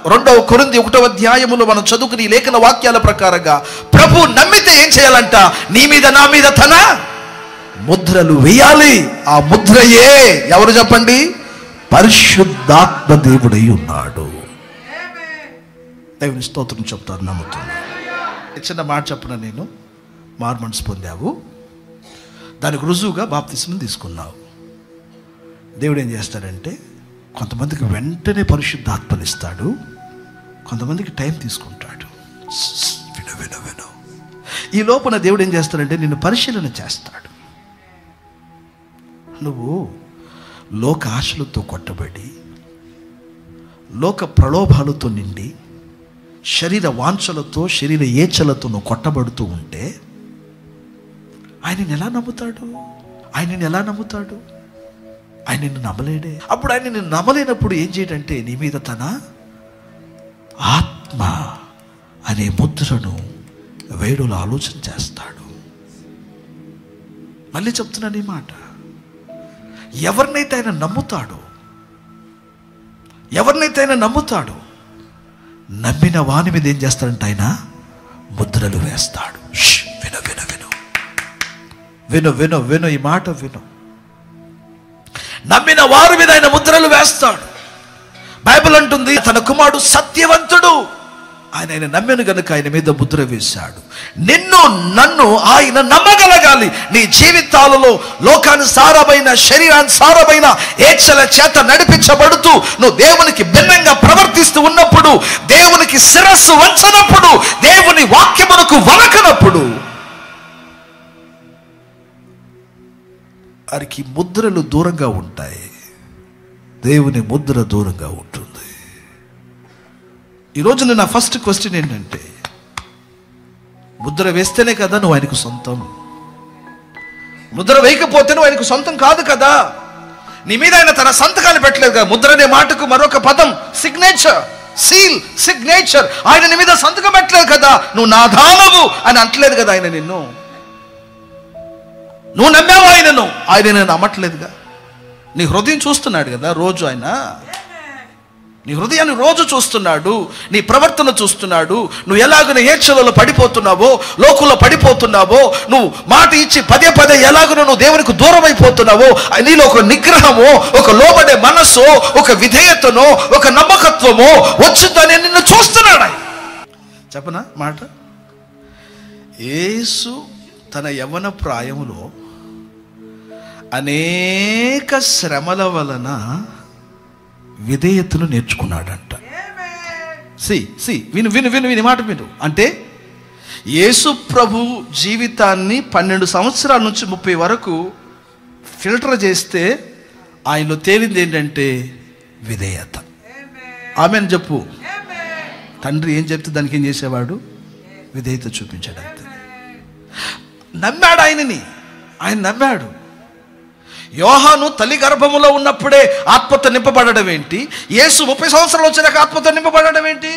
రెండవ కొరింది ఒకటవ అధ్యాయములో మనం చదువుకుని ఈ లేఖన వాక్యాల ప్రకారంగా ప్రభు నమ్మితే ఏం చేయాలంట నీ మీద నా మీద తన ముద్రలు వేయాలి ఆ ముద్రయే ఎవరు చెప్పండి పరిశుద్ధాత్మ దేవుడై ఉన్నాడు దేవుని స్తోత్రం చెప్తారు నమ్ముతున్నాను చిన్న మాట చెప్పిన నేను మార్మన్స్ పొందావు దానికి రుజువుగా బాప్తిస్మం తీసుకున్నావు దేవుడు ఏం చేస్తాడంటే కొంతమందికి వెంటనే పరిశుద్ధాత్మని ఇస్తాడు కొంతమందికి టైం తీసుకుంటాడు విను విను విను ఈ లోపల దేవుడు ఏం చేస్తాడంటే నిన్ను పరిశీలన చేస్తాడు నువ్వు లోక ఆశలతో కొట్టబడి లోక ప్రలోభాలతో నిండి శరీర వాంఛలతో శరీర ఏచలతో నువ్వు కొట్టబడుతూ ఉంటే ఆయనని ఎలా నమ్ముతాడు ఆయనని ఎలా నమ్ముతాడు ఆయన నిన్ను నమ్మలేడే అప్పుడు ఆయన నిన్ను నమ్మలేనప్పుడు ఏం చేయడంటే నీ మీద తన ఆత్మ అనే ముద్రను వేడులో ఆలోచన చేస్తాడు మళ్ళీ చెప్తున్నాను ఈ మాట ఎవరినైతే ఆయన నమ్ముతాడో ఎవరినైతే ఆయన నమ్ముతాడో నమ్మిన వాని మీద ఏం చేస్తాడంటే ఆయన ముద్రలు వేస్తాడు ష్, విను విను విను విను విను విను ఈ మాట విను నమ్మిన వారి మీద ఆయన ముద్రలు వేస్తాడు బైబిల్ అంటుంది తన కుమారుడు సత్యవంతుడు ఆయన ఆయన నమ్మెను గనుక ఆయన మీద ముద్ర వేశాడు నిన్ను నన్ను ఆయన నమ్మగలగాలి నీ జీవితాలలో లోకానుసారమైన శరీరానుసారమైన ఏచ్చల చేత నడిపించబడుతూ నువ్వు దేవునికి భిన్నంగా ప్రవర్తిస్తూ ఉన్నప్పుడు దేవునికి శిరస్సు వంచనప్పుడు దేవుని వాక్యమునకు వలకనప్పుడు వారికి ముద్రలు దూరంగా ఉంటాయి దేవుని ముద్ర దూరంగా ఉంటుంది ఈరోజు నా ఫస్ట్ క్వశ్చన్ ఏంటంటే ముద్ర వేస్తేనే కదా నువ్వు ఆయనకు సొంతం ముద్ర వేయకపోతే నువ్వు ఆయనకు సొంతం కాదు కదా నీ మీద ఆయన తన సంతకాలు పెట్టలేదు కదా ముద్ర అనే మాటకు మరొక పదం సిగ్నేచర్ సీల్ సిగ్నేచర్ ఆయన నీ మీద సంతకం పెట్టలేదు కదా నువ్వు నా దానవు అని అంటలేదు కదా ఆయన నిన్ను నువ్వు నమ్మావు ఆయనను ఆయన నేను నమ్మట్లేదుగా నీ హృదయం చూస్తున్నాడు కదా రోజు ఆయన నీ హృదయాన్ని రోజు చూస్తున్నాడు నీ ప్రవర్తన చూస్తున్నాడు నువ్వు ఎలాగ ఏడ్చలలో పడిపోతున్నావో లోకుల్లో పడిపోతున్నావో నువ్వు మాట ఇచ్చి పదే పదే ఎలాగనో నువ్వు దేవునికి దూరం అయిపోతున్నావో నీలో ఒక నిగ్రహమో ఒక లోబడే మనస్సో ఒక విధేయతనో ఒక నమ్మకత్వమో వచ్చిందని నిన్ను చూస్తున్నాడు ఆయన. చెప్పనా మాట యేసు తన యవ్వన ప్రాయములో అనేక శ్రమల వలన విధేయతను నేర్చుకున్నాడంట సి సి విను విను విను విని మాట విను అంటే యేసు ప్రభు జీవితాన్ని పన్నెండు సంవత్సరాల నుంచి ముప్పై వరకు ఫిల్టర్ చేస్తే ఆయనలో తేలింది ఏంటంటే విధేయత ఆమెను చెప్పు తండ్రి ఏం చెప్తే దానికి ఏం చేసేవాడు విధేయత చూపించాడు అంతే నమ్మాడు ఆయనని ఆయన నమ్మాడు యోహాను తల్లి గర్భములో ఉన్నప్పుడే ఆత్మతో నింపబడడం ఏంటి యేసు ముప్పై సంవత్సరాలు వచ్చినాక ఆత్మతో నింపబడడం ఏంటి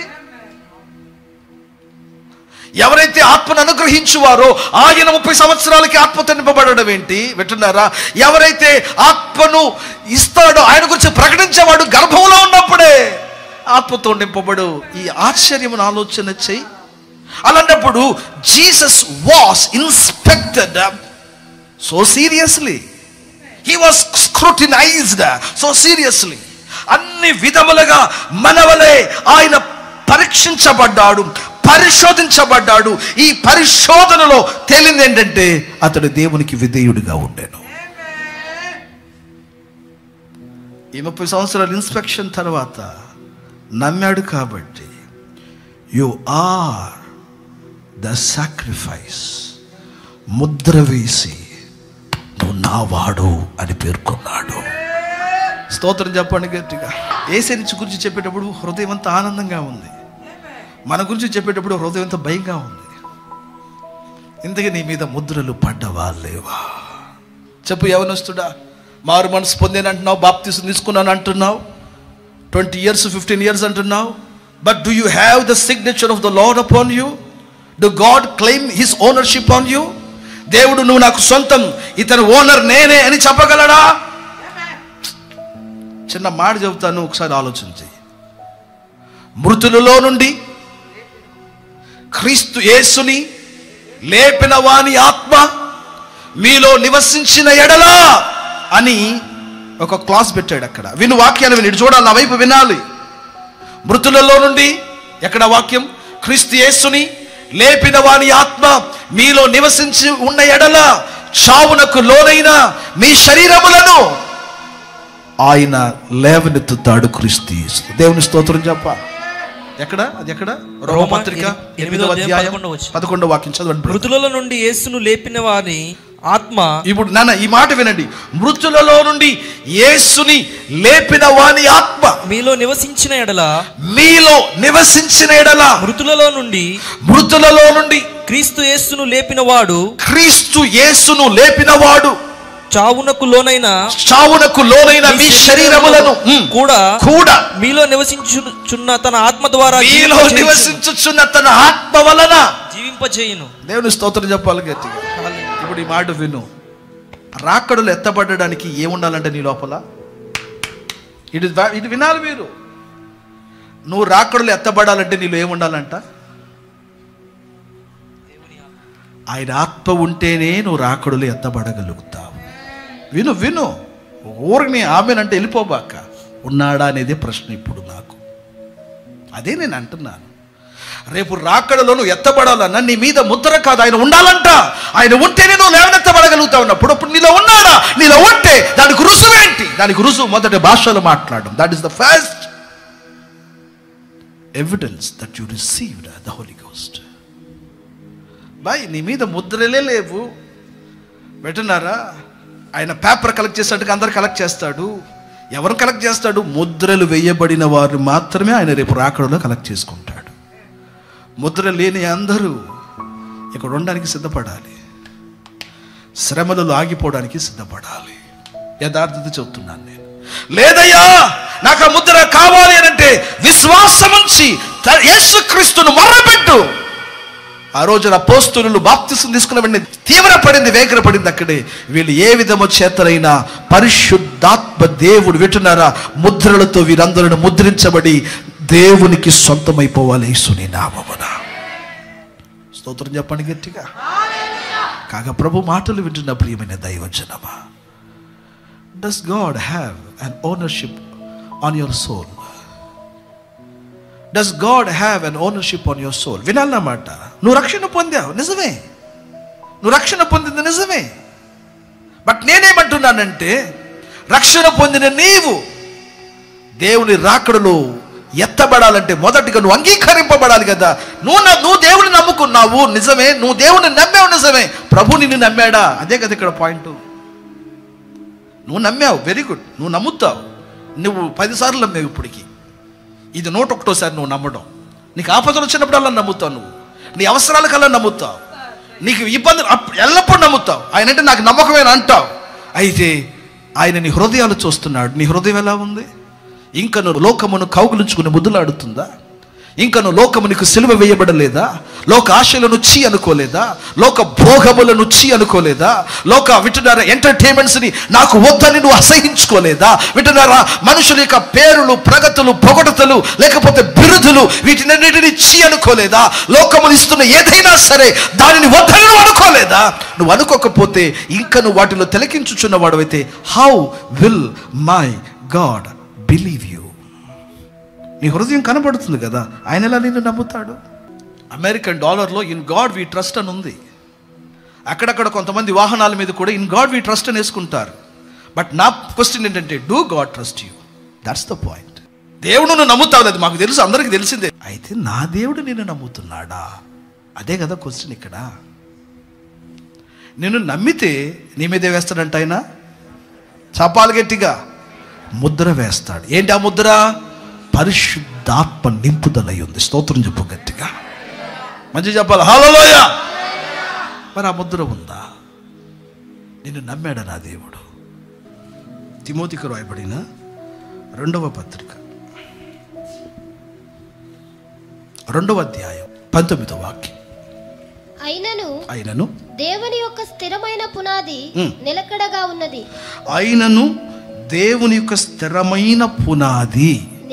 ఎవరైతే ఆత్మను అనుగ్రహించువారో ఆయన ముప్పై సంవత్సరాలకి ఆత్మతో నింపబడడం ఏంటి వింటున్నారా ఎవరైతే ఆత్మను ఇస్తాడో ఆయన గురించి ప్రకటించేవాడు గర్భంలో ఉన్నప్పుడే ఆత్మతో నింపబడు ఈ ఆశ్చర్యమును ఆలోచన చెయ్యి అలాంటప్పుడు Jesus was inspected so seriously he was scrutinized so seriously అన్ని విధములుగా మనవలే ఆయన పరీక్షించబడ్డాడు పరిశోధించబడ్డాడు ఈ పరిశోధనలో తేలింది ఏంటంటే అతడు దేవునికి విధేయుడిగా ఉండేను ఈ ముప్పై సంవత్సరాల ఇన్స్పెక్షన్ తర్వాత నమ్మాడు కాబట్టి యు ఆర్ ద సాక్రిఫైస్ ముద్ర వేసి నువ్వు నా వాడు అని పేర్కొన్నాడు స్తోత్రం చెప్పండి గట్టిగా ఏసే గురించి చెప్పేటప్పుడు హృదయం అంతా ఆనందంగా ఉంది మన గురించి చెప్పేటప్పుడు హృదయం అంతా భయంగా ఉంది ఇంతకీ నీ మీద ముద్రలు పడ్డవా లేవా చెప్పు యవనస్తుడా మారు మనసు పొందేను అంటున్నావు బాప్తీసు తీసుకున్నాను అంటున్నావు ట్వంటీ ఇయర్స్ ఫిఫ్టీన్ ఇయర్స్ అంటున్నావు but do you have the signature of the lord upon you do God claim his ownership on you దేవుడు నువ్వు నాకు సొంతం ఇతను ఓనర్ నేనే అని చెప్పగలడా చిన్న మాట చెబుతాను ఒకసారి ఆలోచించి మృతులలో నుండి క్రీస్తు యేసుని లేపిన వాని ఆత్మ మీలో నివసించిన ఎడలా అని ఒక క్లాస్ పెట్టాడు అక్కడ విను వాక్యాన్ని విని ఇటు చూడాలి నా వైపు వినాలి మృతులలో నుండి ఎక్కడ వాక్యం క్రీస్తు యేసుని లేపిన వాని ఆత్మ మీలో నివసించి ఉన్న ఎడల చావునకు లోనైన మీ శరీరములను ఆయన లేవనెత్తుతాడు క్రీస్తు యేసు దేవుని స్తోత్రం చెప్ప ఎక్కడ అది ఎక్కడ రోమపత్రిక ఎనిమిదో ఎనిమిదవ అధ్యాయం అధ్యాయం పదకొండవ వచనం. పదకొండవ వాక్యం చదవండి brother. మృతులలో నుండి యేసును లేపిన వాని ఆత్మ ఇప్పుడు నాన్న ఈ మాట వినండి మృతులలో నుండి యేసుని లేపిన వాని ఆత్మ మీలో నివసించిన ఎడల మీలో నివసించిన ఎడల మృతులలో నుండి మృతులలో నుండి క్రీస్తు యేసును లేపిన వాడు క్రీస్తు యేసును లేపినవాడు చావునకు లోనైన చావునకు లోనైన మీ శరీరములను ఉమ్, కూడా కూడా మీలో నివసించుచున్న తన ఆత్మ ద్వారా మీలో జీవింపచేయుచు- నివసించుచున్న తన ఆత్మ వలన జీవింపచేయును దేవుని స్తోత్రం చెప్పాలి గట్టిగా ఇప్పుడు ఈ మాట విను రాకడలు ఎత్తబడడానికి ఏముండాలంటే నీ లోపల ఇది వా- ఇది వినాలి మీరు నువ్వు రాకడలు ఎత్తబడాలంటే నీలో ఏముండాలంట ఆయన ఆత్మ ఉంటేనే నువ్వు రాకడలు ఎత్తబడగలుగుతావు విను విను ఊరిని ఆమెనంటే వెళ్ళిపోబాక ఉన్నాడా అనేది ప్రశ్న ఇప్పుడు నాకు అదే నేను అంటున్నాను రేపు రాకడలో నువ్వు ఎత్తబడాలన్నా నీ మీద ముద్ర కాదు ఆయన ఉండాలంట ఆయన ఉంటేనే నువ్వు లేవనెత్తబడగలుగుతావు అన్నప్పుడు అప్పుడు నీలో ఉన్నాడా నీలో ఉంటే దానికి రుజువేంటి దానికి రుజువు మొదటి భాషలో మాట్లాడడం that is the first evidence that you received the holy ghost బాయ్ నీ మీద ముద్రలే లేవు వింటున్నారా ఆయన పేపర్ కలెక్ట్ చేసినట్టుగా అందరు కలెక్ట్ చేస్తాడు ఎవరు కలెక్ట్ చేస్తాడు ముద్రలు వేయబడిన వారు మాత్రమే ఆయన రేపు రాకడలో కలెక్ట్ చేసుకుంటాడు ముద్ర లేని అందరూ ఇక్కడ ఉండడానికి సిద్ధపడాలి శ్రమలలో ఆగిపోవడానికి సిద్ధపడాలి యథార్థత చెప్తున్నాను నేను లేదయ్యా నాకు ఆ ముద్ర కావాలి అని అంటే విశ్వాసం ఉంచి త- యేసుక్రీస్తును మొర్రపెట్టు ఆ రోజున పోస్తులు బాప్తిసం తీసుకున్న వెంటనే తీవ్రపడింది వేగరపడింది అక్కడే వీళ్ళు ఏ విధము చేతనైనా పరిశుద్ధాత్మ దేవుడు వింటున్నారా ముద్రలతో వీరందరూ ముద్రించబడి దేవునికి సొంతమైపోవాలి యేసుని నామమున స్తోత్రం చెప్పండి గట్టిగా కాగా ప్రభు మాటలు వింటున్న ప్రియమైన దైవజనమా does God have an ownership on your soul does God have an ownership on your soul వినాలన్నమాట నువ్వు రక్షణ పొందావు నిజమే నువ్వు రక్షణ పొందింది నిజమే బట్ నేనేమంటున్నానంటే రక్షణ పొందిన నీవు దేవుని రాకడలో ఎత్తబడాలంటే మొదటిగా నువ్వు అంగీకరింపబడాలి కదా నువ్వు నా- నువ్వు దేవుని నమ్ముకున్నావు నిజమే నువ్వు దేవుని నమ్మావు నిజమే ప్రభు నిన్ను నమ్మాడా అదే కదా ఇక్కడ పాయింట్ నువ్వు నమ్మావు వెరీ గుడ్ నువ్వు నమ్ముతావు నువ్వు పదిసార్లు నమ్మావు ఇప్పటికి ఇది నూట ఒకటోసారి నువ్వు నమ్మడం నీకు ఆపదలు వచ్చినప్పుడల్లా నమ్ముతావు నువ్వు నీ అవసరాలకల్లా నమ్ముతావు నీకు ఇబ్బందులు అప్- ఎల్లప్పుడూ నమ్ముతావు ఆయన అంటే నాకు నమ్మకమేనా అంటావు అయితే ఆయన నీ హృదయాలు చూస్తున్నాడు నీ హృదయం ఎలా ఉంది ఇంకా నువ్వు లోకమును కౌగులించుకుని ముద్దులాడుతుందా ఇంకా నువ్వు లోకమునికి సిలువ వేయబడలేదా లోక ఆశలను చీ అనుకోలేదా లోక భోగములను చీ అనుకోలేదా లోక వింటున్నారా ఎంటర్టైన్మెంట్స్ని నాకు వద్దని నువ్వు అసహించుకోలేదా వింటున్నారా మనుషుల యొక్క పేరులు ప్రగతులు పొగడతలు లేకపోతే బిరుదులు వీటినన్నిటిని చీ అనుకోలేదా లోకములు ఇస్తున్న ఏదైనా సరే దానిని వద్దని నువ్వు అనుకోలేదా నువ్వు అనుకోకపోతే ఇంకా నువ్వు వాటిలో తిలకించుచున్న వాడవైతే how will my God believe you నీ హృదయం కనబడుతుంది కదా ఆయన ఎలా నిన్ను నమ్ముతాడు అమెరికన్ డాలర్లో ఇన్ గాడ్ వీ ట్రస్ట్ అని ఉంది అక్కడక్కడ కొంతమంది వాహనాల మీద కూడా ఇన్ గాడ్ వీ ట్రస్ట్ అని వేసుకుంటారు బట్ నా క్వశ్చన్ ఏంటంటే do God trust you that's the point దేవుడు నువ్వు నమ్ముతావు అది మాకు తెలుసు అందరికీ తెలిసిందే అయితే నా దేవుడు నిన్ను నమ్ముతున్నాడా అదే కదా క్వశ్చన్ ఇక్కడ నిన్ను నమ్మితే నీ మీదే వేస్తాడంట ఆయన చపాలు గట్టిగా ముద్ర వేస్తాడు ఏంటి ఆ ముద్ర పరిశుద్ధాత్మ నింపుదలై ఉంది స్తోత్రం చెప్పు గట్టిగా మంచి చెప్పాలి హలోయ మరి ఆ ముద్ర ఉందా నిన్ను నమ్మాడు నా దేవుడు తిమోతికి రాయబడిన రెండవ పత్రిక రెండవ అధ్యాయం పంతొమ్మిదవ వాక్యం అయినను అయినను దేవుని యొక్క స్థిరమైన పునాది ఉమ్. నిలకడగా ఉన్నది అయినను దేవుని యొక్క స్థిరమైన పునాది నిలకడగా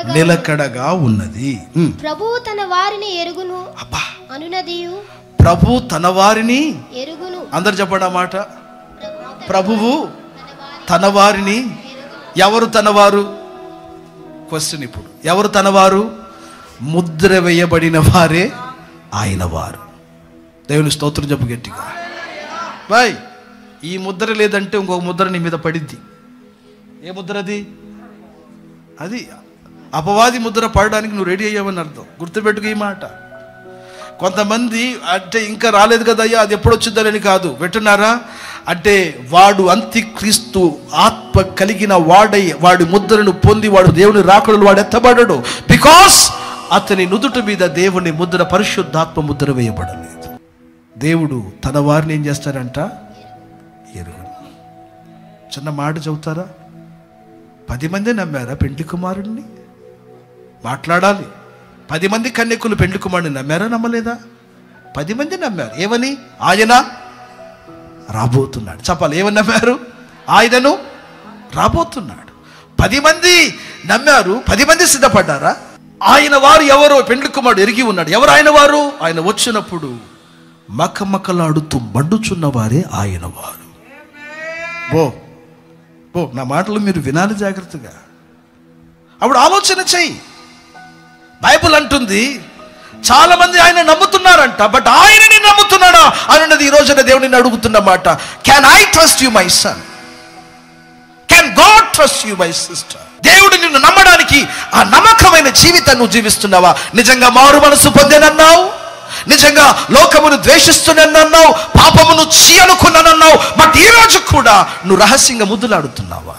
నిలకడగా నిలకడగా ఉన్నది ఉమ్. ప్రభువు తన వారిని ఎరుగును అబ్బా అనునదియు ప్రభు తన వారిని ఎరుగును అందరు చెప్పండి ఆ మాట ప్రభువు తన వారిని ఎవరు తన వారు క్వశ్చన్ ఇప్పుడు ఎవరు తన వారు ముద్ర వేయబడిన వారే ఆయన వారు దేవుని స్తోత్రం చెప్పు గట్టిగా బాయ్ ఈ ముద్ర లేదంటే ఇంకొక ముద్ర నీ మీద పడిద్ది ఏ ముద్ర అది అది అపవాది ముద్ర పడడానికి నువ్వు రెడీ అయ్యావని అర్థం గుర్తుపెట్టుకు ఈ మాట కొంతమంది అంటే ఇంకా రాలేదు కదయ్యా అది ఎప్పుడు వచ్చిందని కాదు వింటున్నారా అంటే వాడు అంత్యక్రీస్తు ఆత్మ కలిగిన వాడై వాడి ముద్రను పొంది వాడు దేవుని రాకడలు వాడు ఎత్తబడడు బికాస్ అతని నుదుట మీద దేవుని ముద్ర పరిశుద్ధాత్మ ముద్ర వేయబడలేదు దేవుడు తన వారిని ఏం చేస్తారంట ఎరుగు చిన్న మాట చెబుతారా పది మంది నమ్మారా పెండ్లి కుమారుడిని మాట్లాడాలి పది మంది కన్యకులు పెండ్లి కుమారుడిని నమ్మారా నమ్మలేదా పది మంది నమ్మారు ఏమని ఆయన రాబోతున్నాడు చెప్పాలి ఏమని నమ్మారు ఆయనను రాబోతున్నాడు పది మంది నమ్మారు పది మంది సిద్ధపడ్డారా ఆయన వారు ఎవరో పెండ్లి కుమారుడు ఎరిగి ఉన్నాడు ఎవరు ఆయన వారు ఆయన వచ్చినప్పుడు మకమకలాడుతూ మండుచున్న వారే ఆయన వారు బో బో నా మాటలు మీరు వినాలి జాగ్రత్తగా అప్పుడు ఆలోచన చెయ్యి బైబుల్ అంటుంది చాలా మంది ఆయన నమ్ముతున్నారంట బట్ ఆయనని నమ్ముతున్నాడా అన్నది ఈ రోజున దేవుడిని అడుగుతున్న మాట can I trust you my son can God trust you my sister దేవుడు నిన్ను నమ్మడానికి ఆ నమ్మకమైన జీవితాన్ని నువ్వు జీవిస్తున్నావా నిజంగా మారు మనసు పొందేనన్నావు నిజంగా లోకమును ద్వేషిస్తున్నానన్నావు పాపమును చీ అనుకున్నానన్నావు బట్ ఈ రోజు కూడా నువ్వు రహస్యంగా ముద్దులాడుతున్నావా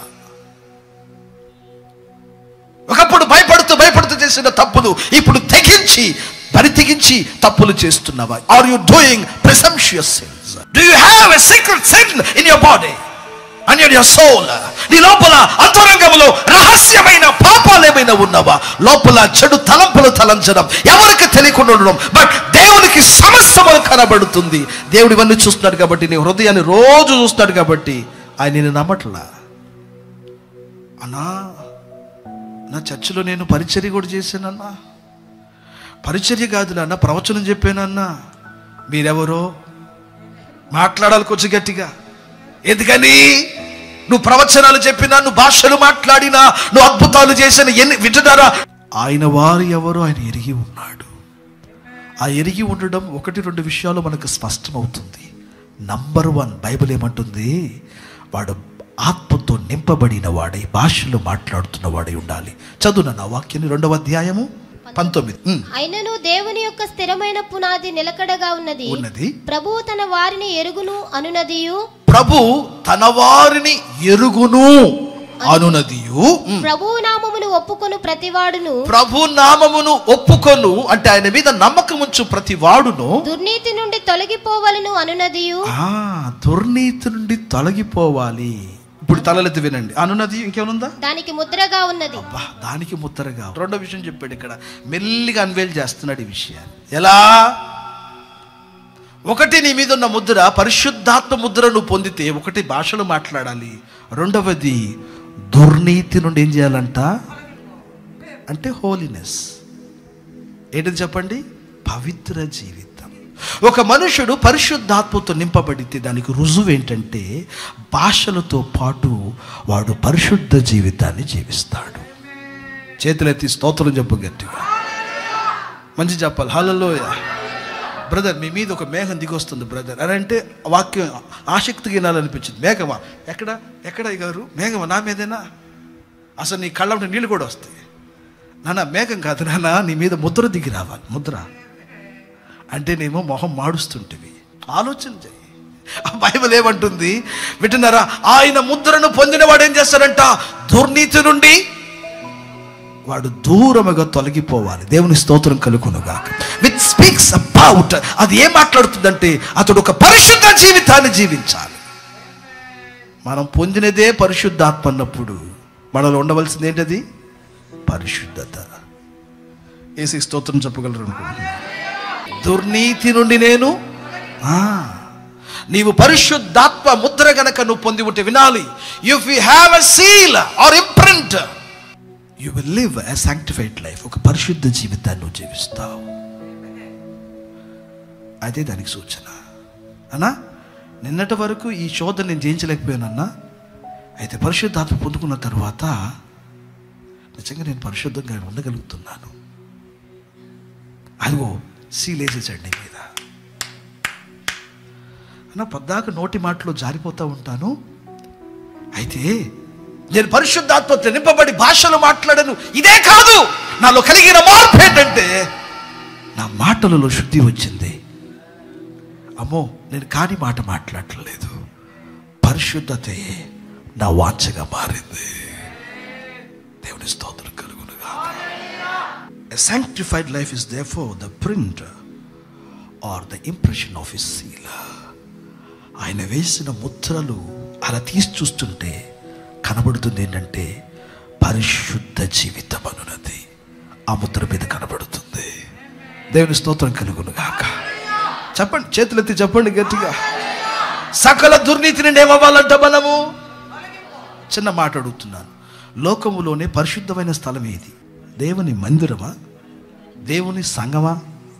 ఒకప్పుడు భయపడుతూ భయపడుతూ చేసిన తప్పులు ఇప్పుడు తెగించి పని తెగించి తప్పులు చేస్తున్నావా are you doing presumptuous sins do you have a secret sin in your body and in your soul నీ లోపల అంతరంగంలో రహస్యమైన పాపాలు ఏమైనా ఉన్నవా లోపల చెడు తలంపులు తలంచడం ఎవరికి తెలియకుండా ఉండడం బట్ దేవునికి సమస్తము కనబడుతుంది దేవుడు ఇవన్నీ చూస్తున్నాడు కాబట్టి నీ హృదయాన్ని రోజు చూస్తున్నాడు కాబట్టి ఆయన నిన్ను నమ్మట్లా అన్నా నా చర్చిలో నేను పరిచర్య కూడా చేశానన్నా పరిచర్య కాదు నాన్న ప్రవచనం చెప్పానన్నా మీరెవరో మాట్లాడాలి కొంచెం గట్టిగా ఎందుకని నువ్వు ప్రవచనాలు చెప్పినా నువ్వు భాషలు మాట్లాడినా నువ్వు అద్భుతాలు చేసిన ఎన్ని వింటున్నారా ఆయన వారు ఎవరో ఆయన ఎరిగి ఉన్నాడు ఆ ఎరిగి ఉండడం ఒకటి రెండు విషయాలు మనకు స్పష్టమవుతుంది నంబర్ వన్ బైబిల్ ఏమంటుంది వాడు ఆత్మతో నింపబడిన వాడై భాషలు మాట్లాడుతున్న వాడై ఉండాలి చదువు నా వాక్యాన్ని రెండవ అధ్యాయము పంతొమ్మిది ఉమ్, అయినను దేవుని యొక్క స్థిరమైన పునాది నిలకడగా ఉన్నది ఉన్నది ప్రభువు తన వారిని ఎరుగును అనునదియు ప్రభు తన వారిని ఎరుగును అనునదియు ఉమ్, ప్రభువు నామమును ఒప్పుకొను ప్రతివాడును ప్రభు నామమును ఒప్పుకొను అంటే ఆయన మీద నమ్మకం ఉంచు ప్రతి వాడును దుర్నీతి నుండి తొలగిపోవలను అనునదియు ఆ దుర్నీతి నుండి తొలగిపోవాలి ఇప్పుడు తలలెత్తి వినండి అనున్నది ఇంకేమనుందా దానికి ముద్రగా ఉన్నది అబ్బా దానికి ముత్తరగా రెండో విషయం చెప్పాడు ఇక్కడ మెల్లిగా అన్వేల్ చేస్తున్నాడు ఈ విషయాన్ని ఎలా ఒకటి నీ మీద ఉన్న ముద్ర పరిశుద్ధాత్మ ముద్ర నువ్వు పొందితే ఒకటి భాషలు మాట్లాడాలి రెండవది దుర్నీతి నుండి ఏం చేయాలంట అంటే హోలీనెస్ ఏంటిది చెప్పండి పవిత్ర జీవితం ఒక మనుషుడు పరిశుద్ధాత్మతో నింపబడితే దానికి రుజువు ఏంటంటే భాషలతో పాటు వాడు పరిశుద్ధ జీవితాన్ని జీవిస్తాడు చేతులెత్తి స్తోత్రం చెప్పు గట్టిగా మంచి చెప్పాలి హలోయ బ్రదర్ మీ మీద ఒక మేఘం దిగొస్తుంది బ్రదర్ అని అంటే వాక్యం ఆసక్తిగా వినాలనిపించింది మేఘమా ఎక్కడ ఎక్కడ గారు మేఘమా నా మీదేనా అసలు నీ కళ్ళ ఉంటే నీళ్ళు కూడా వస్తాయి నాన్న మేఘం కాదు నాన్న నీ మీద ముద్ర దిగి రావాలి ముద్ర అంటేనేమో మొహం మాడుస్తుంటివి ఆలోచన చేయి ఆ బైబిల్ ఏమంటుంది వింటున్నారా ఆయన ముద్రను పొందిన వాడు ఏం చేస్తాడంట దుర్నీతి నుండి వాడు దూరముగా తొలగిపోవాలి దేవుని స్తోత్రం కలుగునుగా విత్ స్పీక్స్ అబౌట్ అది ఏం మాట్లాడుతుందంటే అతడు ఒక పరిశుద్ధ జీవితాన్ని జీవించాలి మనం పొందినదే పరిశుద్ధాత్మ అన్నప్పుడు మనలో ఉండవలసింది ఏంటది పరిశుద్ధత ఏసీ స్తోత్రం చెప్పగలరు అనుకుంటున్నాను దుర్నీతి నుండి నేను ఆ, నీవు పరిశుద్ధాత్మ ముద్ర గనక నువ్వు పొంది ఉంటే వినాలి if you have a seal or imprint you will live a sanctified life ఒక పరిశుద్ధ జీవితాన్ని నువ్వు జీవిస్తావు అదే దానికి సూచన అన్నా నిన్నటి వరకు ఈ శోధన నేను జయించలేకపోయానన్నా అయితే పరిశుద్ధాత్మ పొందుకున్న తర్వాత నిజంగా నేను పరిశుద్ధంగా ఉండగలుగుతున్నాను అదిగో సీలేసేసాడు నీ మీద అన్న పద్దాక నోటి మాటలో జారిపోతూ ఉంటాను అయితే నేను పరిశుద్ధాత్మతో నింపబడి భాషలు మాట్లాడను ఇదే కాదు నాలో కలిగిన మార్పు ఏంటంటే నా మాటలలో శుద్ధి వచ్చింది అమ్మో నేను కాని మాట మాట్లాడలేదు పరిశుద్ధతే నా వాంఛగా మారింది దేవుని స్తోత్రం కలుగునుగా A sanctified life is therefore the print or the impression of his seal. ఆయన వేసిన ముద్రలు అలా తీసి చూస్తుంటే కనబడుతుంది ఏంటంటే పరిశుద్ధ జీవితం అనున్నది ఆ ముద్ర మీద కనబడుతుంది దేవుని స్తోత్రం కలుగును గాక చెప్పండి చేతులెత్తి చెప్పండి గట్టిగా సకల దుర్నీతి నుండి ఏమవ్వాలంట మనము చిన్న మాట అడుగుతున్నాను లోకములోనే పరిశుద్ధమైన స్థలం ఏది దేవుని మందిరమా దేవుని సంగమా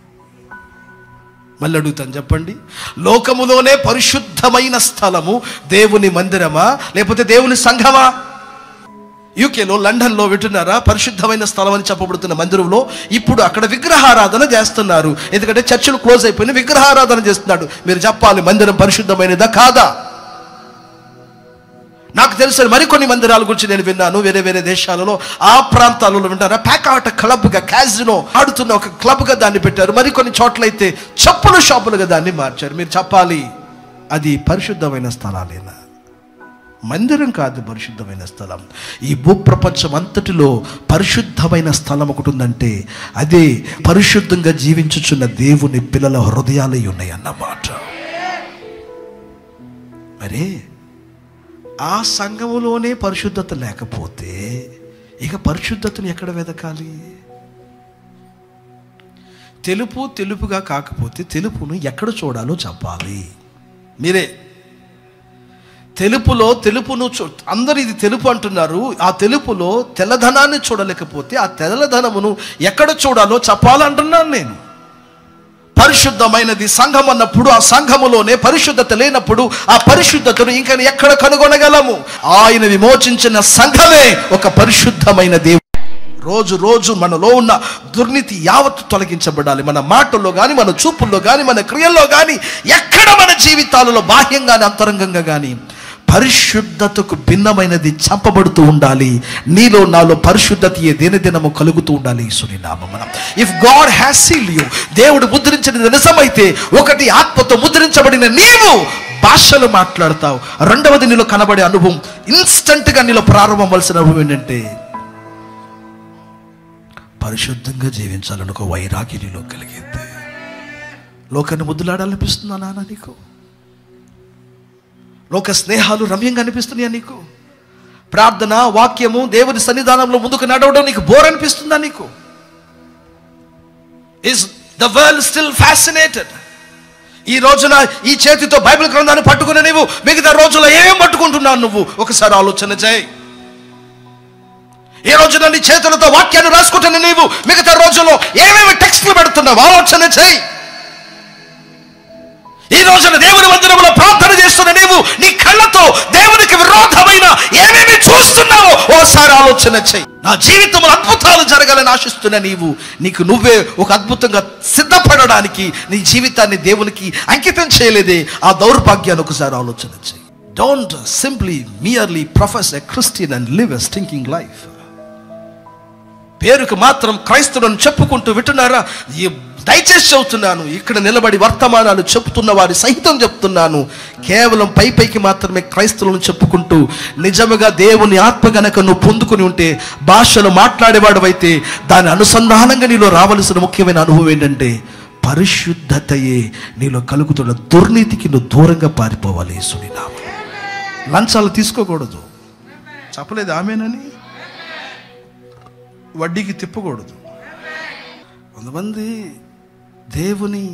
మళ్ళీ అడుగుతాను చెప్పండి లోకములోనే పరిశుద్ధమైన స్థలము దేవుని మందిరమా లేకపోతే దేవుని సంఘమా యూకేలో లండన్లో వింటున్నారా పరిశుద్ధమైన స్థలం అని చెప్పబడుతున్న మందిరంలో ఇప్పుడు అక్కడ విగ్రహారాధన చేస్తున్నారు ఎందుకంటే చర్చలు క్లోజ్ అయిపోయిన విగ్రహారాధన చేస్తున్నాడు మీరు చెప్పాలి మందిరం పరిశుద్ధమైనదా కాదా నాకు తెలిసిన మరికొన్ని మందిరాల గురించి నేను విన్నాను వేరే వేరే దేశాలలో ఆ ప్రాంతాలలో వింటారా ప్యాకాట క్లబ్గా క్యాజినో ఆడుతున్న ఒక క్లబ్గా దాన్ని పెట్టారు మరికొన్ని చోట్లయితే చెప్పుల షాపులుగా దాన్ని మార్చారు మీరు చెప్పాలి అది పరిశుద్ధమైన స్థలాలేనా మందిరం కాదు పరిశుద్ధమైన స్థలం ఈ భూప్రపంచం అంతటిలో పరిశుద్ధమైన స్థలం ఒకటి ఉందంటే అదే పరిశుద్ధంగా జీవించుచున్న దేవుని పిల్లల హృదయాలే ఉన్నాయి అన్నమాట మరే ఆ సంఘములోనే పరిశుద్ధత లేకపోతే ఇక పరిశుద్ధతను ఎక్కడ వెదకాలి తెలుపు తెలుపుగా కాకపోతే తెలుపును ఎక్కడ చూడాలో చెప్పాలి మీరే తెలుపులో తెలుపును చూ అందరు ఇది తెలుపు అంటున్నారు ఆ తెలుపులో తెల్లధనాన్ని చూడలేకపోతే ఆ తెల్లధనమును ఎక్కడ చూడాలో చెప్పాలంటున్నాను నేను పరిశుద్ధమైనది సంఘం అన్నప్పుడు ఆ సంఘములోనే పరిశుద్ధత లేనప్పుడు ఆ పరిశుద్ధతను ఇంకా ఎక్కడ కనుగొనగలము ఆయన విమోచించిన సంఘమే ఒక పరిశుద్ధమైన దేవుడు రోజు రోజు మనలో ఉన్న దుర్నీతి యావత్తు తొలగించబడాలి మన మాటల్లో కానీ మన చూపుల్లో కానీ మన క్రియల్లో కానీ ఎక్కడ మన జీవితాలలో బాహ్యంగాని అంతరంగంగా కానీ పరిశుద్ధతకు భిన్నమైనది చంపబడుతూ ఉండాలి నీలో నాలో పరిశుద్ధత ఏ దినదినము కలుగుతూ ఉండాలి సుని నామం if God has seal you దేవుడు ముద్రించినది నిజమైతే ఒకటి ఆత్మతో ముద్రించబడిన నీవు భాషలు మాట్లాడతావు రెండవది నీలో కనబడే అనుభవం ఇన్స్టంట్గా నీలో ప్రారంభమవలసిన అనుభవం ఏంటంటే పరిశుద్ధంగా జీవించాలని ఒక వైరాగ్యం నీలో కలిగింది లోకాన్ని ముద్దులాడాలనిపిస్తుందా నాన్న నీకు లోక స్నేహాలు రమ్యంగా అనిపిస్తున్నాయా నీకు ప్రార్థన వాక్యము దేవుని సన్నిధానంలో ముందుకు నడవడం నీకు బోర్ అనిపిస్తుందా నీకు is the world still fascinated ఈ రోజున ఈ చేతితో బైబిల్ గ్రంథాన్ని పట్టుకుని నీవు మిగతా రోజుల్లో ఏమేం పట్టుకుంటున్నావు నువ్వు ఒకసారి ఆలోచన చేయి ఈ రోజున నీ చేతులతో వాక్యాన్ని రాసుకుంటున్న నీవు మిగతా రోజుల్లో ఏమేమి టెక్స్ట్లు పెడుతున్నావు ఆలోచన చేయి ఈ రోజున దేవుని మందిరంలో ప్రార్థన చేస్తున్న నీవు నీ కళ్ళతో దేవునికి విరోధమైన ఏమేమి చూస్తున్నావో ఓసారి ఆలోచన చేయి నా జీవితంలో అద్భుతాలు జరగాలని ఆశిస్తున్న నీవు నీకు నువ్వే ఒక అద్భుతంగా సిద్ధపడడానికి నీ జీవితాన్ని దేవునికి అంకితం చేయలేదే ఆ దౌర్భాగ్యాన్ని ఒకసారి ఆలోచన చేయి don't simply merely profess a Christian and live a stinking life పేరుకు మాత్రం క్రైస్తవులను చెప్పుకుంటూ వింటున్నారా ఈ దయచేసి చెబుతున్నాను ఇక్కడ నిలబడి వర్తమానాలు చెప్తున్న వారి సహితం చెప్తున్నాను కేవలం పై పైకి మాత్రమే క్రైస్తవులను చెప్పుకుంటూ నిజముగా దేవుని ఆత్మ గనక నువ్వు పొందుకుని ఉంటే భాషలు మాట్లాడేవాడు అయితే దాని అనుసంధానంగా నీలో రావలసిన ముఖ్యమైన అనుభవం ఏంటంటే పరిశుద్ధతయే నీలో కలుగుతున్న దుర్నీతికి నువ్వు దూరంగా పారిపోవాలి సునినామ లంచాలు తీసుకోకూడదు చెప్పలేదు ఆమెనని వడ్డీకి తిప్పకూడదు కొంతమంది దేవుని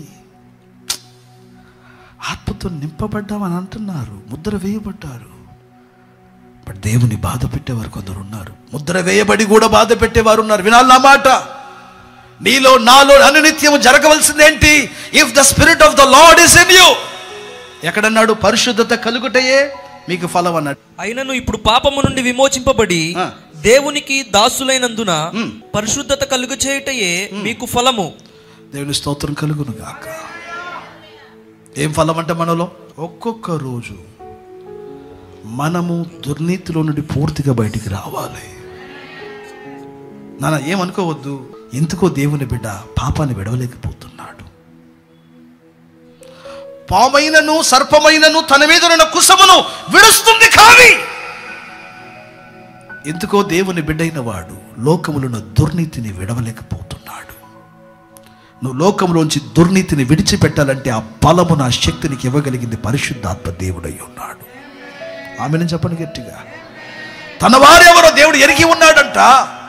ఆత్మతో నింపబడ్డామని అంటున్నారు ముద్ర వేయబడ్డారు బట్ దేవుని బాధ పెట్టేవారు కొందరు ఉన్నారు ముద్ర వేయబడి కూడా బాధ పెట్టేవారు ఉన్నారు వినాలి నా మాట నీలో నాలో అనునిత్యము జరగవలసిందేంటి if the spirit of the lord is in you ఎక్కడన్నాడు పరిశుద్ధత కలుగుటయే మీకు ఫలం అన్నాడు అయినను ఇప్పుడు పాపము నుండి విమోచింపబడి ఆ. దేవునికి దాసులైనందున ఉమ్. పరిశుద్ధత కలుగు చేయుటయే మీకు ఫలము దేవుని స్తోత్రం కలుగును గాక ఏం ఫలం అంటే మనలో ఒక్కొక్క రోజు మనము దుర్నీతిలో నుండి పూర్తిగా బయటికి రావాలి నాన్న ఏమనుకోవద్దు ఎందుకో దేవుని బిడ్డ పాపాన్ని విడవలేకపోతున్నాడు పామైనను సర్పమైనను తన మీద ఉన్న కుసమును విడుస్తుంది కానీ ఎందుకో దేవుని బిడ్డైన వాడు లోకములున్న దుర్నీతిని విడవలేకపోతున్నాడు నువ్వు లోకంలోంచి దుర్నీతిని విడిచిపెట్టాలంటే ఆ బలము నా శక్తి నీకు ఇవ్వగలిగింది పరిశుద్ధాత్మ దేవుడై ఉన్నాడు ఆమెను చెప్పండి గట్టిగా తన వారు ఎవరో దేవుడు ఎరిగి ఉన్నాడంట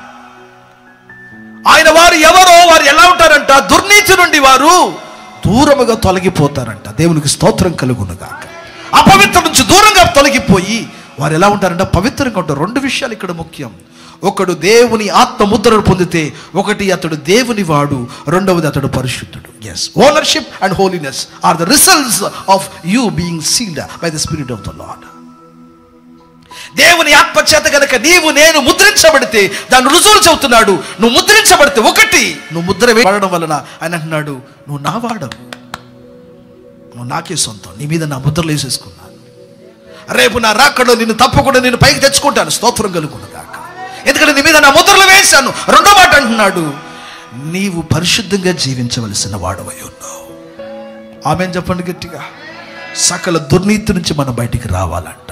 ఆయన వారు ఎవరో వారు ఎలా ఉంటారంట దుర్నీతి నుండి వారు దూరముగా తొలగిపోతారంట దేవునికి స్తోత్రం కలుగునుగాక అపవిత్రం నుంచి దూరంగా తొలగిపోయి వారు ఎలా ఉంటారంట పవిత్రంగా ఉంటారు రెండు విషయాలు ఇక్కడ ముఖ్యం ఒకడు దేవుని ఆత్మ ముద్రను పొందితే ఒకటి అతడు దేవుని వాడు రెండవది అతడు పరిశుద్ధుడు as ownership and holiness are the results of you being sealed by the spirit of the lord దేవుని ఆత్మ చేత గనక నీవు నేను ముద్రించబడితే దాని రుజువులు చెబుతున్నాడు నువ్వు ముద్రించబడితే ఒకటి నువ్వు ముద్ర వేయడం వలన ఆయన అంటున్నాడు నువ్వు నా వాడవు నువ్వు నాకే సొంతం నీ మీద నా ముద్రలు వేసేసుకున్నాను రేపు నా రాకడలో నిన్ను తప్పకుండా నేను పైకి తెచ్చుకుంటాను స్తోత్రం కలుగును కాక ఎందుకంటే నీ మీద నా ముద్రలు వేశాను రెండో మాట అంటున్నాడు నీవు పరిశుద్ధంగా జీవించవలసిన వాడవై ఉన్నావు ఆమె చెప్పండి గట్టిగా సకల దుర్నీతి నుంచి మనం బయటికి రావాలంట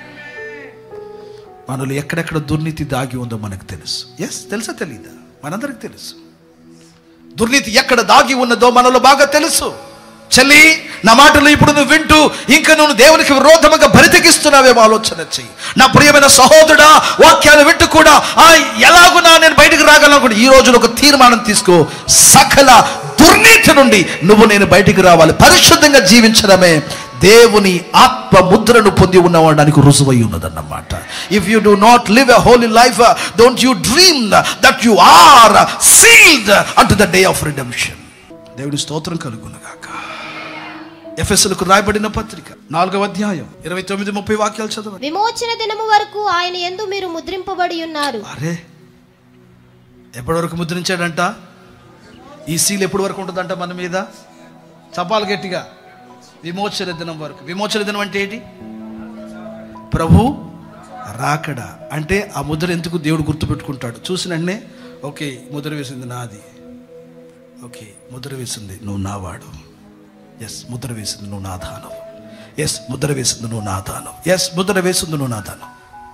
మనలో ఎక్కడెక్కడ దుర్నీతి దాగి ఉందో మనకు తెలుసు ఎస్ తెలుసా తెలీదా మనందరికి తెలుసు దుర్నీతి ఎక్కడ దాగి ఉన్నదో మనలో బాగా తెలుసు చెల్లి నా మాటలు ఇప్పుడు నువ్వు వింటూ ఇంకా నువ్వు దేవునికి విరోధముగా బరితెగిస్తున్నావేమో ఆలోచన చెయ్యి నా ప్రియమైన సహోదరుడా వాక్యాలు వింటూ కూడా ఆ ఎలాగునా నేను బయటకు రాగలను కూడా ఈ రోజున ఒక తీర్మానం తీసుకో సకల దుర్నీతి నుండి నువ్వు నేను బయటికి రావాలి పరిశుద్ధంగా జీవించడమే దేవుని ఆత్మ ముద్రను పొంది ఉన్నవాడానికి రుజువై ఉన్నదన్నమాట if you do not live a holy life don't you dream that you are sealed at the day of redemption దేవుని స్తోత్రం కలుగునుగాక ఎఫ్ఎస్లకు రాయబడిన పత్రిక నాలుగవ అధ్యాయం ఇరవై తొమ్మిది ముప్పై వాక్యాలు చదవండి విమోచన దినము వరకు ఆయన ఎందు మీరు ముద్రింపబడి ఉన్నారు అరే ఎప్పటి వరకు ముద్రించాడంట ఈ సీల్ ఎప్పటి వరకు ఉంటుందంట మన మీద చపాలు గట్టిగా విమోచన దినం వరకు విమోచన దినం అంటే ఏంటి ప్రభు రాకడ అంటే ఆ ముద్ర ఎందుకు దేవుడు గుర్తుపెట్టుకుంటాడు చూసిన వెంటనే ఓకే ముద్ర వేసింది నాది ఓకే ముద్ర వేసింది నువ్వు నావాడు ఎస్ ముద్ర వేసింది నువ్వు నా దానం ఎస్ ముద్ర వేసింది నువ్వు నా దానం ఎస్ ముద్ర వేసింది నువ్వు నా దానం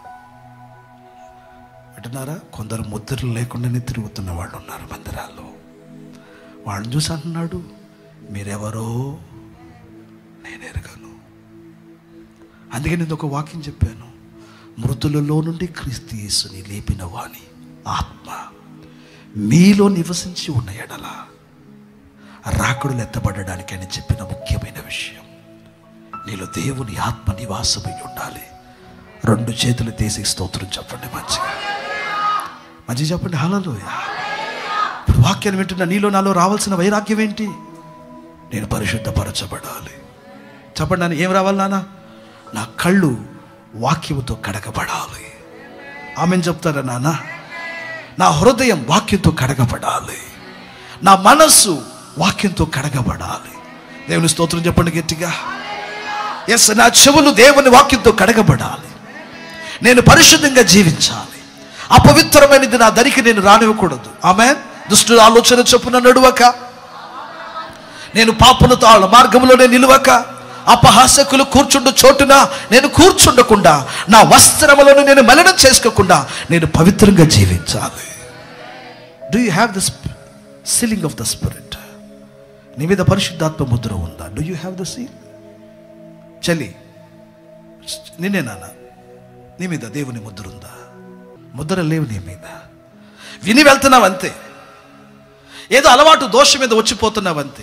అంటున్నారా కొందరు ముద్రలు లేకుండానే తిరుగుతున్న వాళ్ళు ఉన్నారు మందిరాల్లో వాళ్ళని చూసి అంటున్నాడు మీరెవరో నేను ఎరగను అందుకే నేను ఒక వాక్యం చెప్పాను మృతులలో నుండి క్రీస్తు యేసుని లేపిన వాణి ఆత్మ మీలో నివసించి ఉన్న ఎడల రాకడులు ఎత్తబడడానికి అని చెప్పిన ముఖ్యమైన విషయం నీలో దేవుని ఆత్మ నివాసమై ఉండాలి రెండు చేతులు తీసి స్తోత్రం చెప్పండి మంచిగా మంచిగా చెప్పండి హాలలోయ ఇప్పుడు వాక్యాన్ని వింటున్న నీలో నాలో రావాల్సిన వైరాగ్యం ఏంటి నేను పరిశుద్ధపరచబడాలి చెప్పండి నాన్న ఏం రావాలి నాన్న నా కళ్ళు వాక్యముతో కడగబడాలి ఆమెను చెప్తారా నాన్న నా హృదయం వాక్యంతో కడగబడాలి నా మనస్సు వాక్యంతో కడగబడాలి దేవుని స్తోత్రం చెప్పండి గట్టిగా ఎస్ నా చెవులు దేవుని వాక్యంతో కడగబడాలి నేను పరిశుద్ధంగా జీవించాలి అపవిత్రమైనది నా దరికి నేను రానివ్వకూడదు ఆమె దుష్టుల ఆలోచన చొప్పున నడువక నేను పాపులతో వాళ్ళ మార్గంలోనే నిలువక అపహాసకులు కూర్చుండు చోటున నేను కూర్చుండకుండా నా వస్త్రములను నేను మలినం చేసుకోకుండా నేను పవిత్రంగా జీవించాలి do you have the sealing of the spirit నీ మీద పరిశుద్ధాత్మ ముద్ర ఉందా do you have the seal చలి నిన్నే నాన్న నీ మీద దేవుని ముద్ర ఉందా ముద్ర లేవు నీ మీద విని వెళ్తున్నావు అంతే ఏదో అలవాటు దోషం మీద వచ్చిపోతున్నావు అంతే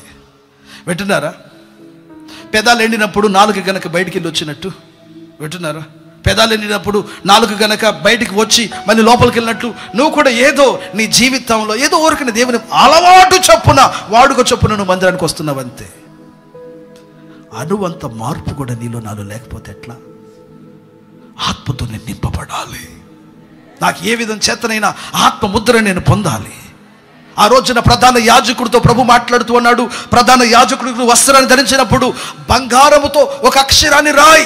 వింటున్నారా పెదాలు ఎండినప్పుడు నాలుగు గనక బయటికి వెళ్ళి వచ్చినట్టు వింటున్నారా పెదాలు ఎండినప్పుడు నాలుగు గనక బయటికి వచ్చి మళ్ళీ లోపలికి వెళ్ళినట్లు నువ్వు కూడా ఏదో నీ జీవితంలో ఏదో ఊరికని దేవుని అలవాటు చొప్పున వాడుక చొప్పున నువ్వు మందిరానికి వస్తున్నావు అంతే అనువంత మార్పు కూడా నీలో నాలో లేకపోతే ఎట్లా ఆత్మతో నేను నింపబడాలి నాకు ఏ విధం చేతనైనా ఆత్మ ముద్ర నేను పొందాలి ఆ రోజున ప్రధాన యాజకుడితో ప్రభు మాట్లాడుతూ ఉన్నాడు ప్రధాన యాజకుడికి వస్త్రాన్ని ధరించినప్పుడు బంగారముతో ఒక అక్షరాన్ని రాయి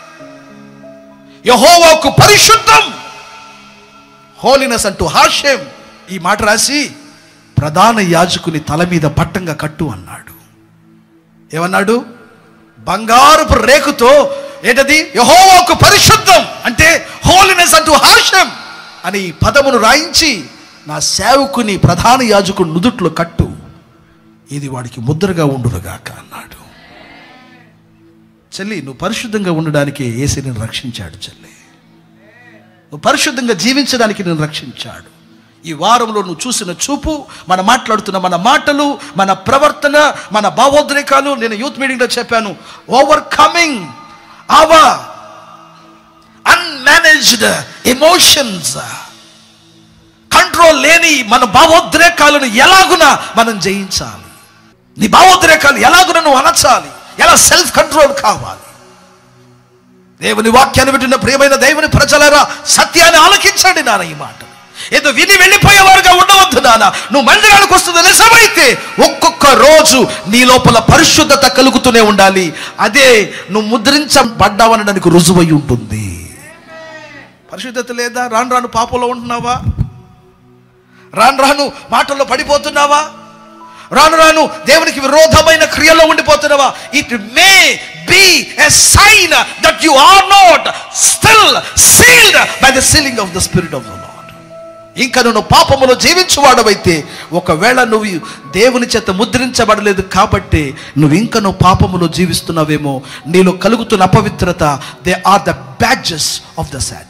యహోవాకు పరిశుద్ధం హోలీనెస్ అంటూ హాష్యం ఈ మాట రాసి ప్రధాన యాజకుని తల మీద పట్టంగా కట్టు అన్నాడు ఏమన్నాడు బంగారపు రేకుతో ఏంటది యహోవాకు పరిశుద్ధం అంటే హోలీనెస్ అంటూ హార్షం అని ఈ పదమును రాయించి నా సేవకుని ప్రధాన యాజకుడు నుదుట్లో కట్టు ఇది వాడికి ముద్రగా ఉండునుగాక అన్నాడు చెల్లి నువ్వు పరిశుద్ధంగా ఉండడానికి ఏసీ నేను రక్షించాడు చెల్లి నువ్వు పరిశుద్ధంగా జీవించడానికి నేను రక్షించాడు ఈ వారంలో నువ్వు చూసిన చూపు మన మాట్లాడుతున్న మన మాటలు మన ప్రవర్తన మన భావోద్రేకాలు నేను యూత్ మీటింగ్లో చెప్పాను overcoming our unmanaged emotions control లేని మన భావోద్రేకాలను ఎలాగున మనం జయించాలి నీ భావోద్రేకాలు ఎలాగున నువ్వు అనచాలి ఎలా సెల్ఫ్ కంట్రోల్ కావాలి దేవుని వాక్యాన్ని వింటున్న ప్రియమైన దేవుని ప్రజలరా సత్యాన్ని ఆలకించండి నాన్న ఈ మాట ఏదో విని వెళ్ళిపోయేవారుగా ఉండవద్దు నాన్న నువ్వు మందిరానికి వస్తుంది నిజమైతే ఒక్కొక్క రోజు నీ లోపల పరిశుద్ధత కలుగుతూనే ఉండాలి అదే నువ్వు ముద్రించబడ్డావనడానికి రుజువై ఉంటుంది పరిశుద్ధత లేదా రాను రాను పాపంలో ఉంటున్నావా రాను రాను మాటల్లో పడిపోతున్నావా రాను రాను దేవునికి విరోధమైన క్రియలో ఉండిపోతున్నావా it may be a sign that you are not still sealed by the sealing of the spirit of the lord ఇంకా నువ్వు పాపములో జీవించువాడవైతే ఒకవేళ నువ్వు దేవుని చేత ముద్రించబడలేదు కాబట్టి నువ్వు ఇంకా నువ్వు పాపములో జీవిస్తున్నావేమో నీలో కలుగుతున్న అపవిత్రత they are the badges of the సాట్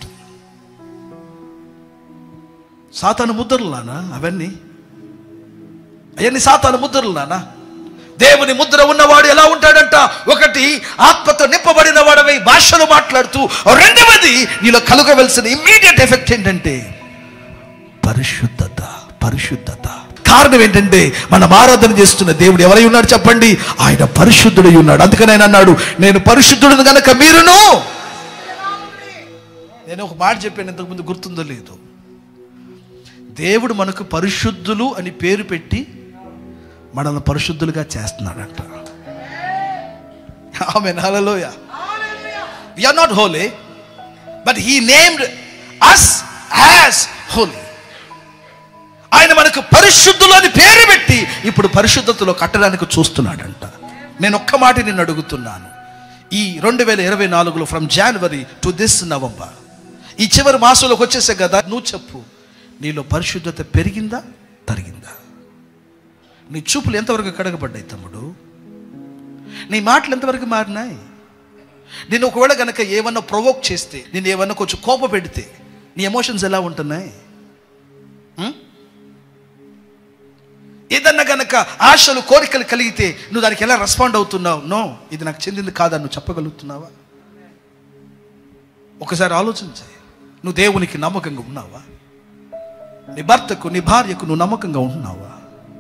సాతాను ముద్రలానా అవన్నీ అవన్నీ సాతాను ముద్రలానా దేవుని ముద్ర ఉన్నవాడు ఎలా ఉంటాడంట ఒకటి ఆత్మతో నింపబడిన వాడవై భాషలు మాట్లాడుతూ రెండవది నీలో కలుగవలసిన ఇమ్మీడియట్ ఎఫెక్ట్ ఏంటంటే పరిశుద్ధత పరిశుద్ధత కారణం ఏంటంటే మనం ఆరాధన చేస్తున్న దేవుడు ఎవరై ఉన్నాడు చెప్పండి ఆయన పరిశుద్ధుడై ఉన్నాడు అందుకని ఆయన అన్నాడు నేను పరిశుద్ధుడిని గనక మీరును నేను ఒక మాట చెప్పాను ఇంతకుముందు గుర్తుందో లేదు దేవుడు మనకు పరిశుద్ధులు అని పేరు పెట్టి మనల్ని పరిశుద్ధులుగా చేస్తున్నాడంట ఆమె హలోయ are not holy but he named us as holy ఆయన మనకు పరిశుద్ధులు అని పేరు పెట్టి ఇప్పుడు పరిశుద్ధతలో కట్టడానికి చూస్తున్నాడంట నేను ఒక్క మాట నిన్ను అడుగుతున్నాను ఈ రెండు వేల ఇరవై నాలుగులో from January to this November ఈ చివరి మాసంలోకి వచ్చేసే కదా నువ్వు చెప్పు నీలో పరిశుద్ధత పెరిగిందా తరిగిందా నీ చూపులు ఎంతవరకు కడగబడ్డాయి తమ్ముడు నీ మాటలు ఎంతవరకు మారినాయి నేను ఒకవేళ గనక ఏమన్నా ప్రొవోక్ చేస్తే నేను ఏమన్నా కొంచెం కోప పెడితే నీ ఎమోషన్స్ ఎలా ఉంటున్నాయి ఉం? ఏదన్నా గనక ఆశలు కోరికలు కలిగితే నువ్వు దానికి ఎలా రెస్పాండ్ అవుతున్నావు నో ఇది నాకు చెందింది కాదని నువ్వు చెప్పగలుగుతున్నావా ఒకసారి ఆలోచించాయి నువ్వు దేవునికి నమ్మకంగా ఉన్నావా నీ భర్తకు నీ భార్యకు నువ్వు నమ్మకంగా ఉంటున్నావా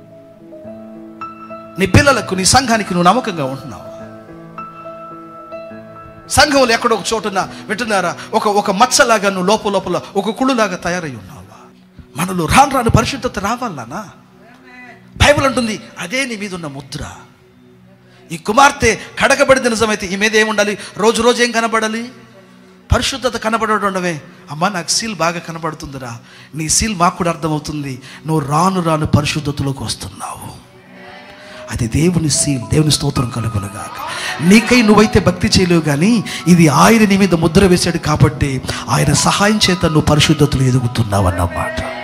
నీ పిల్లలకు నీ సంఘానికి నువ్వు నమ్మకంగా ఉంటున్నావా సంఘంలో ఎక్కడో ఒక చోటున వింటున్నారా ఒక ఒక మచ్చలాగా నువ్వు లోపల లోపల ఒక కుళ్ళులాగా తయారై ఉన్నావా మనలో రాను రాను పరిశుద్ధత రావాలనా బైబిల్ అంటుంది అదే నీ మీద ఉన్న ముద్ర ఈ కుమార్తె కడగబడిన నిజమైతే ఈ మీద ఏముండాలి రోజు రోజు ఏం కనబడాలి పరిశుద్ధత కనబడమే అమ్మా నాకు సీల్ బాగా కనబడుతుందిరా నీ సీల్ మాకు కూడా అర్థమవుతుంది నువ్వు రాను రాను పరిశుద్ధతలోకి వస్తున్నావు అది దేవుని సీల్ దేవుని స్తోత్రం కలుగునుగాక నీకై నువ్వైతే భక్తి చేయలేవు కానీ ఇది ఆయన నీ మీద ముద్ర వేశాడు కాబట్టి ఆయన సహాయం చేత నువ్వు పరిశుద్ధతలు ఎదుగుతున్నావు అన్నమాట